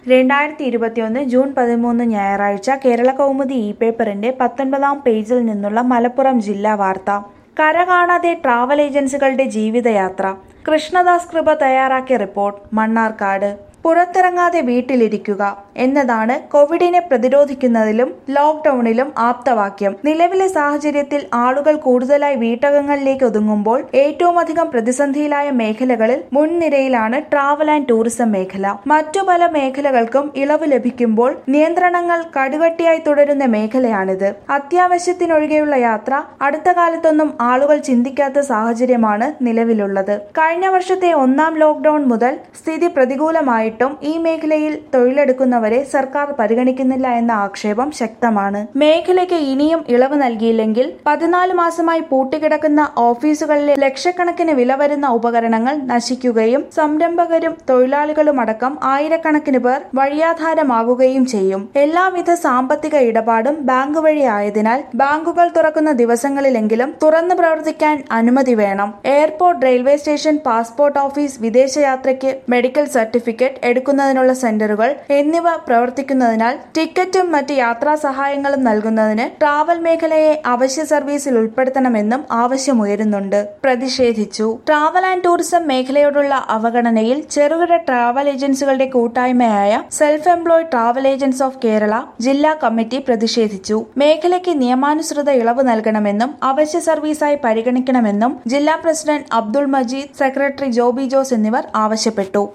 രണ്ടായിരത്തി ഇരുപത്തിയൊന്ന് ജൂൺ പതിമൂന്ന് ഞായറാഴ്ച കേരള കൗമുദി ഇ പേപ്പറിന്റെ പത്തൊൻപതാം പേജിൽ നിന്നുള്ള മലപ്പുറം ജില്ലാ വാർത്ത കര കാണാതെ ട്രാവൽ ഏജൻസികളുടെ ജീവിതയാത്ര കൃഷ്ണദാസ് കൃപ തയ്യാറാക്കിയ റിപ്പോർട്ട് മണ്ണാർക്കാട് പുറത്തിറങ്ങാതെ വീട്ടിലിരിക്കുക എന്നതാണ് കോവിഡിനെ പ്രതിരോധിക്കുന്നതിലും ലോക്ക്ഡൌണിലും ആപ്തവാക്യം നിലവിലെ സാഹചര്യത്തിൽ ആളുകൾ കൂടുതലായി വീട്ടകങ്ങളിലേക്ക് ഒതുങ്ങുമ്പോൾ ഏറ്റവും അധികം പ്രതിസന്ധിയിലായ മേഖലകളിൽ മുൻനിരയിലാണ് ട്രാവൽ ആൻഡ് ടൂറിസം മേഖല മറ്റു പല മേഖലകൾക്കും ഇളവ് ലഭിക്കുമ്പോൾ നിയന്ത്രണങ്ങൾ കടുകട്ടിയായി തുടരുന്ന മേഖലയാണിത് അത്യാവശ്യത്തിനൊഴികെയുള്ള യാത്ര അടുത്ത കാലത്തൊന്നും ആളുകൾ ചിന്തിക്കാത്ത സാഹചര്യമാണ് നിലവിലുള്ളത് കഴിഞ്ഞ വർഷത്തെ ഒന്നാം ലോക്ക്ഡൌൺ മുതൽ സ്ഥിതി പ്രതികൂലമായിട്ടും ഈ മേഖലയിൽ തൊഴിലെടുക്കുന്നവരെ സർക്കാർ പരിഗണിക്കുന്നില്ല എന്ന ആക്ഷേപം ശക്തമാണ് മേഖലയ്ക്ക് ഇനിയും ഇളവ് നൽകിയില്ലെങ്കിൽ പതിനാല് മാസമായി പൂട്ടിക്കിടക്കുന്ന ഓഫീസുകളിലെ ലക്ഷക്കണക്കിന് വില വരുന്ന ഉപകരണങ്ങൾ നശിക്കുകയും സംരംഭകരും തൊഴിലാളികളുമടക്കം ആയിരക്കണക്കിന് പേർ വഴിയാധാരമാകുകയും ചെയ്യും എല്ലാവിധ സാമ്പത്തിക ഇടപാടും ബാങ്ക് വഴി ആയതിനാൽ ബാങ്കുകൾ തുറക്കുന്ന ദിവസങ്ങളിലെങ്കിലും തുറന്നു പ്രവർത്തിക്കാൻ അനുമതി വേണം airport railway station passport office വിദേശയാത്രയ്ക്ക് മെഡിക്കൽ സർട്ടിഫിക്കറ്റ് എടുക്കുന്നതിനുള്ള സെന്ററുകൾ എന്നിവ പ്രവർത്തിക്കുന്നതിനാൽ ടിക്കറ്റും മറ്റ് യാത്രാ സഹായങ്ങളും നൽകുന്നതിന് ട്രാവൽ മേഖലയെ അവശ്യ സർവീസിൽ ഉൾപ്പെടുത്തണമെന്നും ആവശ്യമുയരുന്നുണ്ട് പ്രതിഷേധിച്ചു ട്രാവൽ ആൻഡ് ടൂറിസം മേഖലയോടുള്ള അവഗണനയിൽ ചെറുകിട ട്രാവൽ ഏജൻസികളുടെ കൂട്ടായ്മയായ self employed travel agents of Kerala ജില്ലാ കമ്മിറ്റി പ്രതിഷേധിച്ചു മേഖലയ്ക്ക് നിയമാനുസൃത ഇളവ് നൽകണമെന്നും അവശ്യ സർവീസായി പരിഗണിക്കണമെന്നും ജില്ലാ പ്രസിഡന്റ് അബ്ദുൾ മജീദ് സെക്രട്ടറി ജോബി ജോസ് എന്നിവർ ആവശ്യപ്പെട്ടു